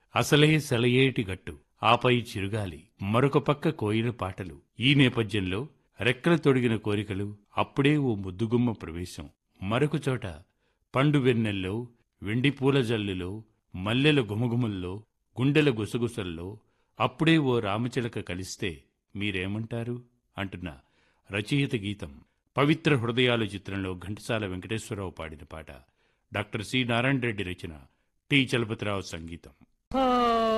అసలే సెలయేటి గట్టు ఆపై చిరుగాలి మరొక పక్క కోయిల పాటలు ఈ నేపథ్యంలో రెక్కలు తొడిగిన కోరికలు అప్పుడే ఓ ముద్దుగుమ్మ ప్రవేశం మరొక చోట పండు వెన్నెల్లో వెండి పూల జల్లులో మల్లెల గుమగుమల్లో గుండెల గుసగుసల్లో అప్పుడే ఓ రామచిలక కలిస్తే మీరేమంటారు అంటున్న రచయిత గీతం పవిత్ర హృదయాలు చిత్రంలో ఘంటసాల వెంకటేశ్వరరావు పాడిన పాట డాక్టర్ సి నారాయణ రెడ్డి రచన టి చలపతిరావు సంగీతం ఆ